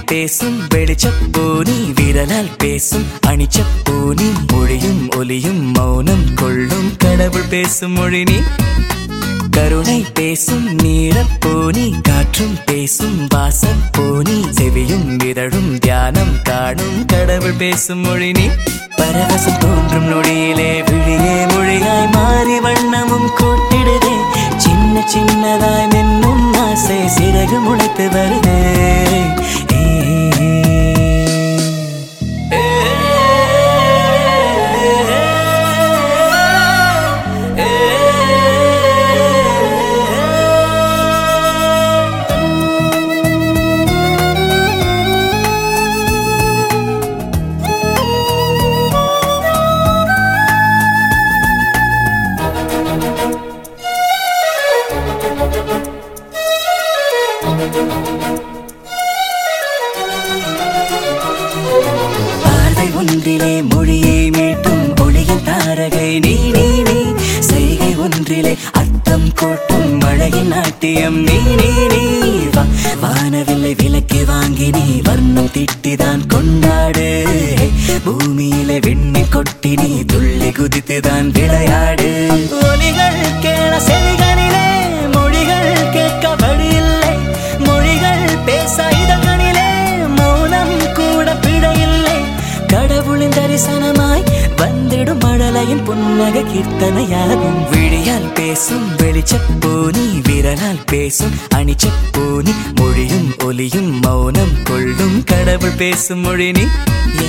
பேசும் வெளிச்சப்பூனி விரலால் பேசும் அணிச்சப்பூனி மொழியும் ஒலியும் மௌனம் கொள்ளும் கடவுள் பேசும் மொழி நீ கருணை பேசும் நீரப்பூனி காற்றும் பேசும் வாசப்பூனி செவியும் இதழும் தியானம் காணும் கடவுள் பேசும் மொழி நீ பரவசம் தோன்றும் நொடியிலே விழியே மொழியாய் மாறி வண்ணமும் கூட்டிடுதே சின்ன சின்னதாய் மின்னும் ஆசை சிறகு முளைத்து வருதே ஏ, ஏ, ஏ, ஏ. பார்வை ஒன்றிலே மொழியை மீட்டும் ஒளியின் தாரகை நீ நீ நீ செய்கை ஒன்றிலே அர்த்தம் கூட்டும் மழையின் நாட்டியம் நீ நீ நீ வா வானவில்லை விலக்கி வாங்கி நீ வர்ணம் திட்டிதான் கொண்டாடு பூமியிலே விண்ணில் கொட்டி நீ துள்ளி குதித்துதான் விளையாடு ஒலிகள் கேள செவிகளிலே மொழிகள் கேட்க வழியில்லை மொழிகள் பேச இதழ்களிலே மௌனம் கூட பிழையில்லை கடவுளின் தரிசனமாய் வந்திடும் மழலையின் புன்னக கீர்த்தனையாகும் விழியால் பேசும் வெளிச்சப்பூனி விரலால் பேசும் அணிச்சப்பூனி மொழியும் ஒலியும் மௌனம் கொள்ளும் கடவுள் பேசும் மொழி நீ ஏ,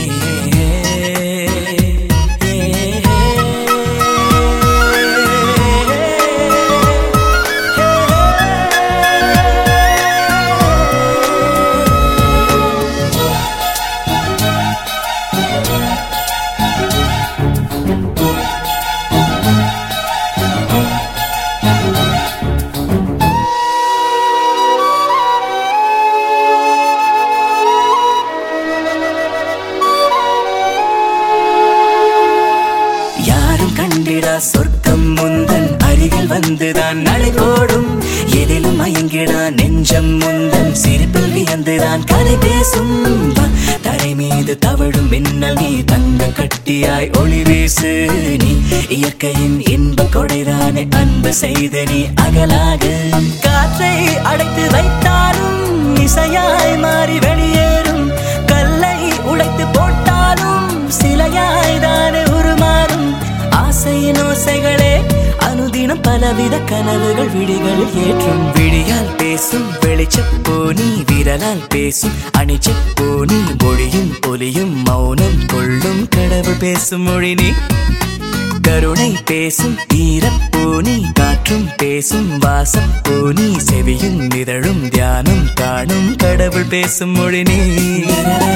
யாரும் கண்டிடா சொர்க்கம் முந்தன் அருகில் வந்துதான் நடை போடும் எதிலும் மயங்கிடா நெஞ்சம் முந்தன் சிரிப்பில் வியந்துதான் கதை பேசும் வா, தரை மீது தவழும் மின்னல் நீ தங்க கட்டியாய் ஒளி வீசு நீ இயற்கையின் இன்ப கொடைதானே அன்பு செய்து நீ அகலாக காற்றை அடைத்து வைத்தாலும் இசையாய் மாறி வெளியேறும் கல்லை உடைத்து போட்டாலும் சிலையாய் தானே உருமாறும் ஆசையின் ஓசைகளே அனுதினம் பலவித கனவுகள் விழிகளில் ஏற்றும் விழியால் பேசும் வெளிச்சப்பூனி விரலால் பேசும் அணிச்சப்பூனி மொழியும் ஒலியும் மௌனம் கொள்ளும் கடவுள் பேசும் மொழி நீ கருணை பேசும் ஈரப்பூனி காற்றும் பேசும் வாசப்பூனி செவியும் நிதழும் தியானம் காணும் கடவுள் பேசும் மொழி நீ